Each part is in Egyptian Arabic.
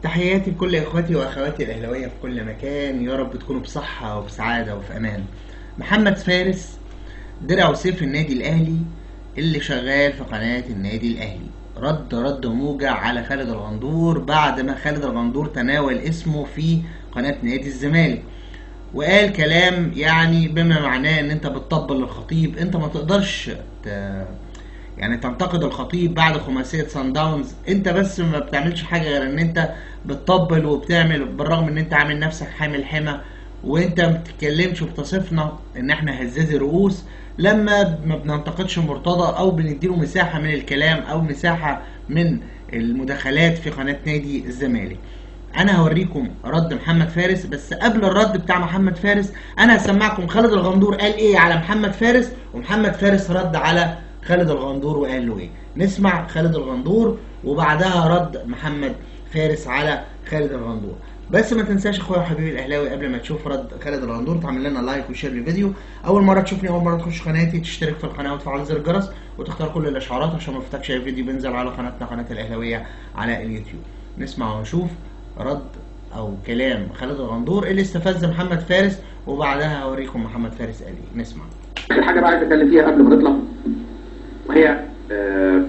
تحياتي لكل اخواتي واخواتي الاهلاويه في كل مكان يا رب تكونوا بصحه وبسعاده وفي امان محمد فارس درع وسيف النادي الاهلي اللي شغال في قناه النادي الاهلي رد رد موجع على خالد الغندور بعد ما خالد الغندور تناول اسمه في قناه نادي الزمالك وقال كلام يعني بما معناه ان انت بتطبل الخطيب انت ما تقدرش ت... يعني تنتقد الخطيب بعد خماسيه سان داونز انت بس ما بتعملش حاجه غير ان انت بتطبل وبتعمل بالرغم ان انت عامل نفسك حامل حمى وانت ما بتتكلمش وبتصفنا ان احنا هزازي رؤوس لما ما بننتقدش مرتضى او بنديله مساحه من الكلام او مساحه من المداخلات في قناه نادي الزمالك انا هوريكم رد محمد فارس بس قبل الرد بتاع محمد فارس انا هسمعكم خالد الغندور قال ايه على محمد فارس ومحمد فارس رد على خالد الغندور وقال له ايه نسمع خالد الغندور وبعدها رد محمد فارس على خالد الغندور بس ما تنساش اخويا وحبيبي الاهلاوي قبل ما تشوف رد خالد الغندور تعمل لنا لايك وشير للفيديو اول مره تشوفني اول مره تخش قناتي تشترك في القناه وتفعل زر الجرس وتختار كل الاشعارات عشان ما يفوتكش اي فيديو بينزل على قناتنا قناه الاهلاويه على اليوتيوب نسمع ونشوف رد او كلام خالد الغندور اللي استفز محمد فارس وبعدها هوريكم محمد فارس قال ايه نسمع اخر حاجه بقى عايز اتكلم فيها قبل ما نطلع وهي آه،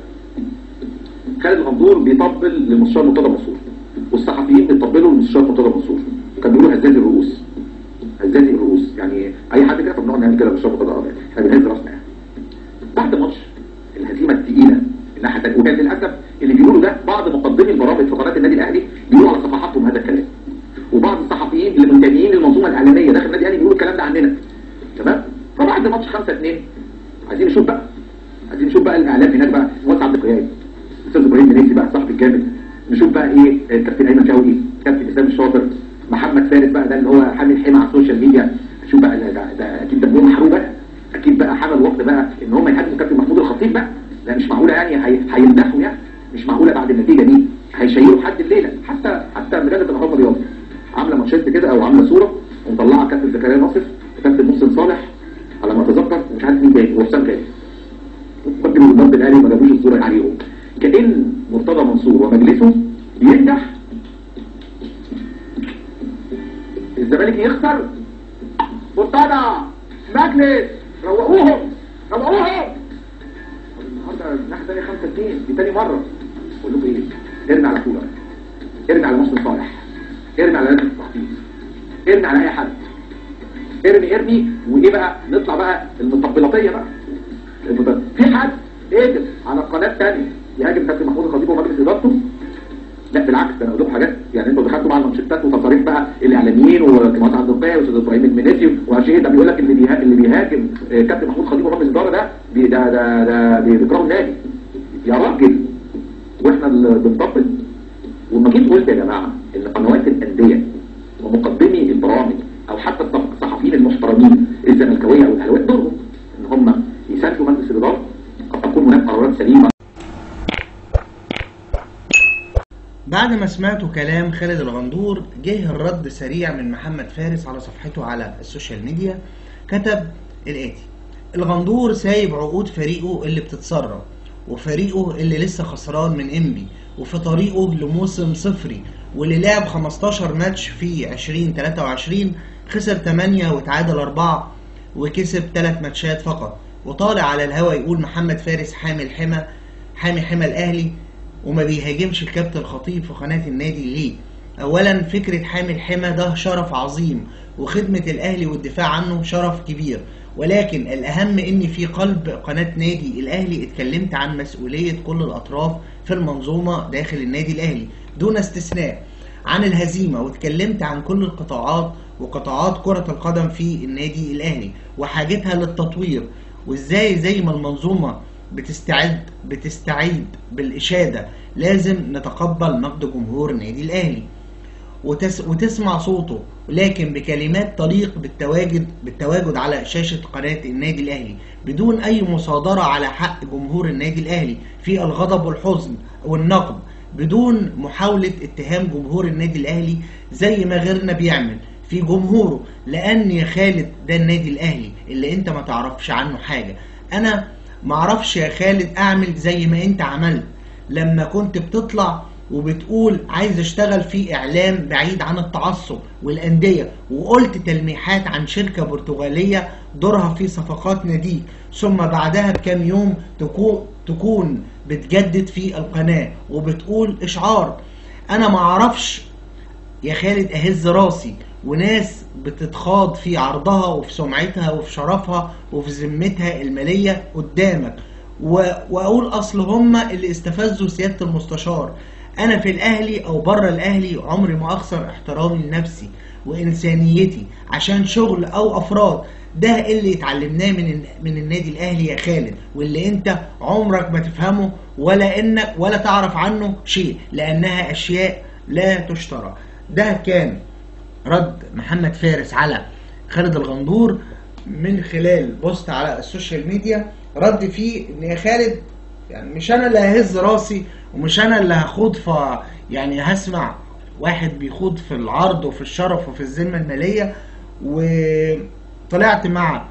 خالد الغندور بيطبل للمستشار مرتضى منصور والصحفيين بيطبلوا للمستشار مرتضى منصور كان بيقولوا هزازي الرؤوس هزازي الرؤوس يعني اي حد كده طب نقعد نعمل كده للمستشار مرتضى آه، احنا بنهز راسنا يعني بعد ماتش الهزيمه الثقيله الناحيه الثانيه وكان للاسف اللي بيقولوا ده بعض مقدمي البرامج في قناه النادي الاهلي بيقولوا على صفحاتهم هذا الكلام وبعض الصحفيين اللي منتميين للمنظومه الاعلاميه داخل النادي الاهلي بيقولوا الكلام ده عننا تمام فبعد ماتش 5 2 عايزين نشوف بقى عايزين نشوف بقى الاعلام هناك بقى وسع الذكريات استاذ ابراهيم منيسي بقى صاحب الجامد نشوف بقى ايه الكابتن ايمن شوقي كابتن اسلام الشاطر محمد فارس بقى ده اللي هو حامل حمى على السوشيال ميديا شوف بقى ده, ده, ده اكيد ده محروق بقى اكيد بقى حمل وقت بقى ان هم يهاجموا كابتن محمود الخطيب بقى لا مش معقوله يعني هي- هيمدحوا يعني مش معقوله بعد النتيجه دي هيشيلوا لحد الليله حتى حتى مجله الاهرام الرياضي عامله مانشيت كده او عامله صوره ومطلعه كابتن زكريا ناصر وكابتن محسن صالح على ما اتذكر ومش عارف مين تاني وحسام كامل مقدم الضرب الاهلي ما جابوش الصوره عليهم كان مرتضى منصور ومجلسه بينجح الزمالك يخسر مرتضى مجلس روقوهم روقوهم النهارده الناحيه الثانيه 5 2 دي تاني مره اقول لكم ايه ارمي على كولر ارمي على محسن صالح ارمي على لجنه التخطيط ارمي على اي حد ارمي ارمي وايه بقى نطلع بقى المطبلاتيه بقى المطبل- في حد قدر على القناه الثانيه يهاجم كابتن محمود الخطيب ومجلس ادارته لا بالعكس ده انا اقول لكم حاجات يعني انتوا دخلتوا مع المانشيتات وتصاريح بقى الاعلاميين وجماعه عبد القيا واستاذ ابراهيم المنيسي وعشان ده بيقول لك اللي بيها اللي بيهاجم آه، كابتن محمود الخطيب ومجلس الاداره ده بي- ده ده ده بيكرهوا النادي يا راجل واحنا اللي بنطبل وما جيت قلت يا جماعه ان قنوات الانديه ومقدمي البرامج او حتى الصح- الصحفيين المحترمين الزملكاويه او الاهلاويه دورهم ان هم يساندوا مجلس الاداره قد تكون هناك قرارات سليمه بعد ما سمعتوا كلام خالد الغندور جه الرد سريع من محمد فارس على صفحته على السوشيال ميديا كتب الآتي الغندور سايب عقود فريقه اللي بتتسرب وفريقه اللي لسه خسران من انبي وفي طريقه لموسم صفري واللي لعب 15 ماتش في 2023 خسر 8 وتعادل 4 وكسب 3 ماتشات فقط وطالع على الهوا يقول محمد فارس حامل حمى حامي حمى الاهلي وما بيهاجمش الكابتن خطيب في قناة النادي ليه اولا فكرة حامل حمى ده شرف عظيم وخدمة الاهلي والدفاع عنه شرف كبير ولكن الاهم اني في قلب قناة نادي الاهلي اتكلمت عن مسؤولية كل الاطراف في المنظومة داخل النادي الاهلي دون استثناء عن الهزيمة واتكلمت عن كل القطاعات وقطاعات كرة القدم في النادي الاهلي وحاجتها للتطوير وازاي زي ما المنظومة بتستعد بتستعيد بالإشادة لازم نتقبل نقد جمهور النادي الأهلي وتس وتسمع صوته لكن بكلمات تليق بالتواجد بالتواجد على شاشة قناة النادي الأهلي بدون أي مصادرة على حق جمهور النادي الأهلي في الغضب والحزن والنقد بدون محاولة اتهام جمهور النادي الأهلي زي ما غيرنا بيعمل في جمهوره لأن يا خالد ده النادي الأهلي اللي أنت ما تعرفش عنه حاجة أنا معرفش يا خالد أعمل زي ما أنت عملت لما كنت بتطلع وبتقول عايز اشتغل في اعلام بعيد عن التعصب والانديه وقلت تلميحات عن شركه برتغاليه دورها في صفقات ناديك ثم بعدها بكام يوم تكون تكون بتجدد في القناه وبتقول اشعار انا ما اعرفش يا خالد اهز راسي وناس بتتخاض في عرضها وفي سمعتها وفي شرفها وفي ذمتها الماليه قدامك و... واقول اصل هما اللي استفزوا سياده المستشار انا في الاهلي او بره الاهلي عمري ما اخسر احترامي لنفسي وانسانيتي عشان شغل او افراد ده اللي اتعلمناه من من النادي الاهلي يا خالد واللي انت عمرك ما تفهمه ولا انك ولا تعرف عنه شيء لانها اشياء لا تشترى ده كان رد محمد فارس على خالد الغندور من خلال بوست على السوشيال ميديا رد فيه ان يا خالد يعني مش انا اللي ههز راسي ومش انا اللي هخوض ف يعني هسمع واحد بيخوض في العرض وفي الشرف وفي الذمه الماليه وطلعت مع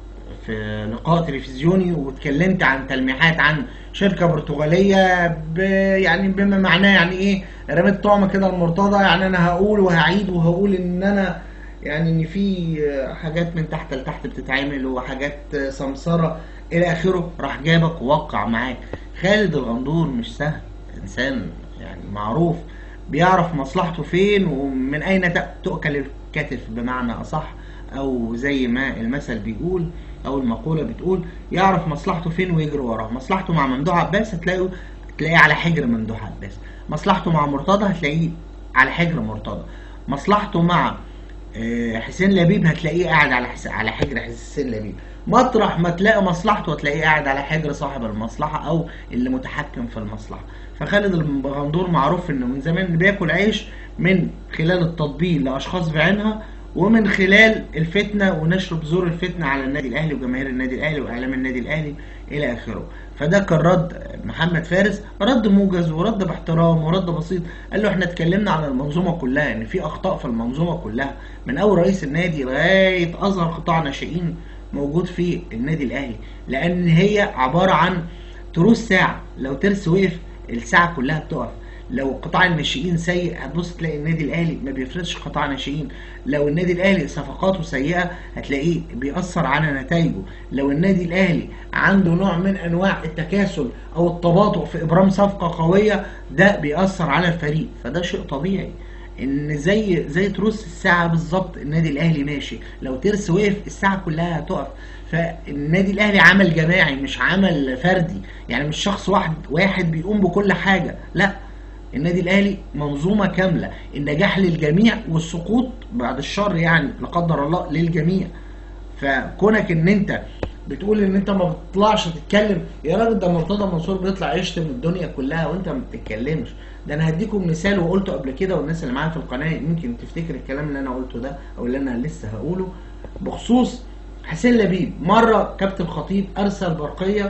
في لقاء تلفزيوني واتكلمت عن تلميحات عن شركه برتغاليه ب يعني بما معناه يعني ايه رميت طعم كده المرتضى يعني انا هقول وهعيد وهقول ان انا يعني ان في حاجات من تحت لتحت بتتعمل وحاجات سمسره الى اخره راح جابك ووقع معاك خالد الغندور مش سهل انسان يعني معروف بيعرف مصلحته فين ومن اين تؤكل الكتف بمعنى اصح او زي ما المثل بيقول او المقوله بتقول يعرف مصلحته فين ويجري وراه مصلحته مع ممدوح عباس هتلاقيه تلاقيه على حجر ممدوح عباس مصلحته مع مرتضى هتلاقيه على حجر مرتضى مصلحته مع حسين لبيب هتلاقيه قاعد على حس... على حجر حسين لبيب مطرح ما تلاقي مصلحته هتلاقيه قاعد على حجر صاحب المصلحه او اللي متحكم في المصلحه فخالد الغندور معروف انه من زمان بياكل عيش من خلال التطبيل لاشخاص بعينها ومن خلال الفتنه ونشر بذور الفتنه على النادي الاهلي وجماهير النادي الاهلي واعلام النادي الاهلي الى اخره فده كان رد محمد فارس رد موجز ورد باحترام ورد بسيط قال له احنا اتكلمنا عن المنظومه كلها ان في اخطاء في المنظومه كلها من اول رئيس النادي لغايه اصغر قطاع ناشئين موجود في النادي الاهلي لان هي عباره عن تروس ساعه لو ترس وقف الساعه كلها بتقف لو قطاع الناشئين سيء هتبص تلاقي النادي الاهلي ما بيفرزش قطاع ناشئين لو النادي الاهلي صفقاته سيئه هتلاقيه بيأثر على نتائجه لو النادي الاهلي عنده نوع من انواع التكاسل او التباطؤ في ابرام صفقه قويه ده بيأثر على الفريق فده شيء طبيعي ان زي زي تروس الساعه بالظبط النادي الاهلي ماشي لو ترس وقف الساعه كلها هتقف فالنادي الاهلي عمل جماعي مش عمل فردي يعني مش شخص واحد واحد بيقوم بكل حاجه لا النادي الاهلي منظومه كامله النجاح للجميع والسقوط بعد الشر يعني لا قدر الله للجميع فكونك ان انت بتقول ان انت ما بتطلعش تتكلم يا راجل ده مرتضى منصور بيطلع يشتم الدنيا كلها وانت ما بتتكلمش ده انا هديكم مثال وقلته قبل كده والناس اللي معايا في القناه يمكن تفتكر الكلام اللي انا قلته ده او اللي انا لسه هقوله بخصوص حسين لبيب مره كابتن خطيب ارسل برقيه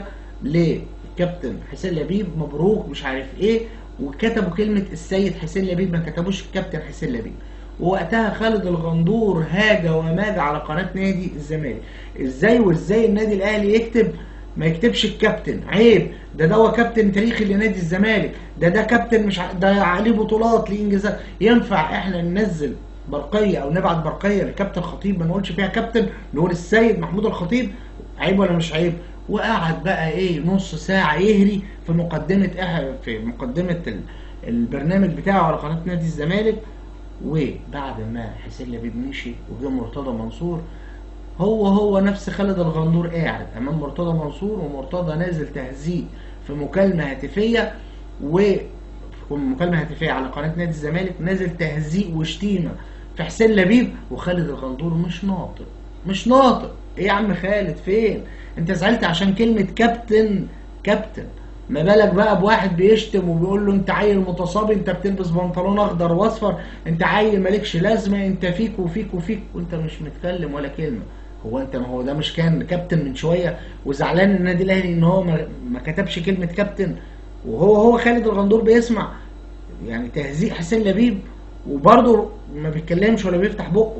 لكابتن حسين لبيب مبروك مش عارف ايه وكتبوا كلمة السيد حسين لبيب ما كتبوش الكابتن حسين لبيب ووقتها خالد الغندور هاج وماج على قناة نادي الزمالك ازاي وازاي النادي الاهلي يكتب ما يكتبش الكابتن عيب ده ده هو كابتن تاريخي لنادي الزمالك ده ده كابتن مش ع... ده عليه بطولات ليه انجازات ينفع احنا ننزل برقيه او نبعت برقيه لكابتن خطيب ما نقولش فيها كابتن نقول السيد محمود الخطيب عيب ولا مش عيب وقعد بقى ايه نص ساعة يهري في مقدمة في مقدمة البرنامج بتاعه على قناة نادي الزمالك وبعد ما حسين لبيب مشي وجه مرتضى منصور هو هو نفس خالد الغندور قاعد امام مرتضى منصور ومرتضى نازل تهزيء في مكالمة هاتفية و مكالمة هاتفية على قناة نادي الزمالك نازل تهزيء وشتيمة في حسين لبيب وخالد الغندور مش ناطق مش ناطق ايه يا عم خالد فين انت زعلت عشان كلمة كابتن كابتن ما بالك بقى بواحد بيشتم وبيقول له انت عيل متصابي انت بتلبس بنطلون اخضر واصفر انت عيل مالكش لازمه انت فيك وفيك وفيك وانت مش متكلم ولا كلمه هو انت ما هو ده مش كان كابتن من شويه وزعلان النادي الاهلي ان هو ما, ما كتبش كلمه كابتن وهو هو خالد الغندور بيسمع يعني تهزيء حسين لبيب وبرضه ما بيتكلمش ولا بيفتح بقه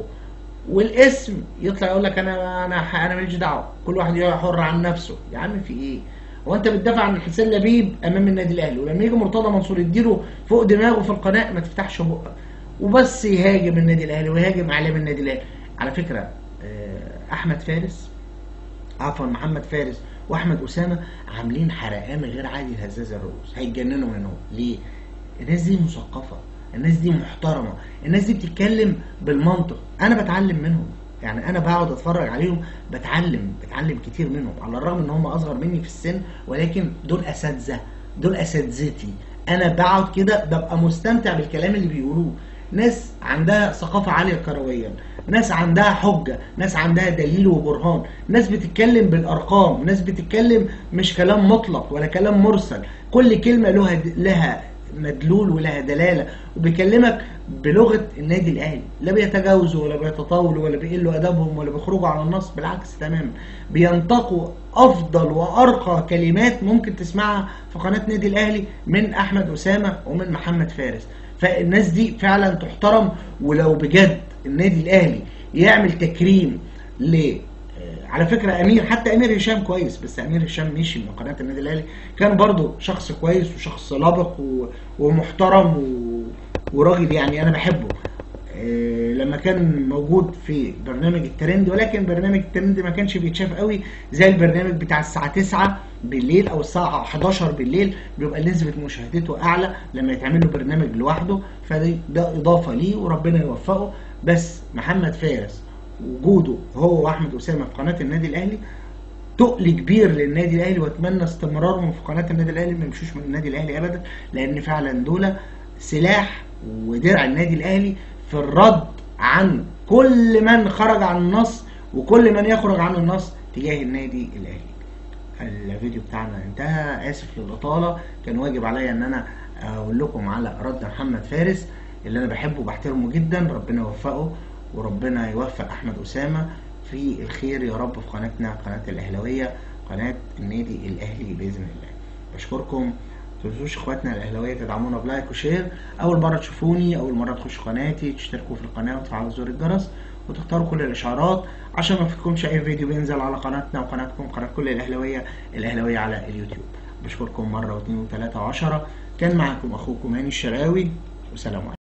والاسم يطلع يقول لك انا انا انا ماليش دعوه كل واحد حر عن نفسه يا عم في ايه هو انت بتدافع عن حسين لبيب امام النادي الاهلي ولما يجي مرتضى منصور يديله فوق دماغه في القناه ما تفتحش بقك وبس يهاجم النادي الاهلي ويهاجم اعلام النادي الاهلي على فكره آه، احمد فارس عفوا محمد فارس واحمد اسامه عاملين حرقان غير عادي لهزاز الرؤوس هيتجننوا منهم ليه الناس دي مثقفه الناس دي محترمه الناس دي بتتكلم بالمنطق انا بتعلم منهم يعني انا بقعد اتفرج عليهم بتعلم بتعلم كتير منهم على الرغم ان هم اصغر مني في السن ولكن دول اساتذه دول اساتذتي انا بقعد كده ببقى مستمتع بالكلام اللي بيقولوه ناس عندها ثقافة عالية كرويا ناس عندها حجة ناس عندها دليل وبرهان ناس بتتكلم بالأرقام ناس بتتكلم مش كلام مطلق ولا كلام مرسل كل كلمة لها لها مدلول ولها دلالة وبيكلمك بلغة النادي الأهلي لا بيتجاوزوا ولا بيتطاولوا ولا بيقلوا أدبهم ولا بيخرجوا عن النص بالعكس تماما بينطقوا أفضل وأرقى كلمات ممكن تسمعها في قناة نادي الأهلي من أحمد أسامة ومن محمد فارس فالناس دي فعلا تحترم ولو بجد النادي الاهلي يعمل تكريم ل آه، على فكره امير حتى امير هشام كويس بس امير هشام مشي من قناه النادي الاهلي كان برضه شخص كويس وشخص لبق و- ومحترم و... وراجل يعني انا بحبه آه، لما كان موجود في برنامج الترند ولكن برنامج الترند ما كانش بيتشاف قوي زي البرنامج بتاع الساعة 9 بالليل او الساعة 11 بالليل بيبقى نسبة مشاهدته اعلى لما يتعمل له برنامج لوحده فده ده اضافة ليه وربنا يوفقه بس محمد فارس وجوده هو واحمد اسامة في قناة النادي الاهلي تقل كبير للنادي الاهلي واتمنى استمرارهم في قناه النادي الاهلي ما يمشوش من النادي الاهلي ابدا لان فعلا دول سلاح ودرع النادي الاهلي في الرد عن كل من خرج عن النص وكل من يخرج عن النص تجاه النادي الاهلي الفيديو بتاعنا انتهى اسف للاطاله كان واجب عليا ان انا اقول لكم على رد محمد فارس اللي انا بحبه وبحترمه جدا ربنا يوفقه وربنا يوفق احمد اسامه في الخير يا رب في قناتنا قناه الاهلاويه قناه النادي الاهلي باذن الله بشكركم تنسوش اخواتنا الاهلاويه تدعمونا بلايك وشير اول مره تشوفوني اول مره تخشوا قناتي تشتركوا في القناه وتفعلوا زر الجرس وتختاروا كل الاشعارات عشان ما يفوتكمش اي فيديو بينزل على قناتنا وقناتكم قناه كل الاهلاويه الاهلاويه على اليوتيوب بشكركم مره واثنين وثلاثه وعشره كان معكم اخوكم هاني الشراوي وسلام عليكم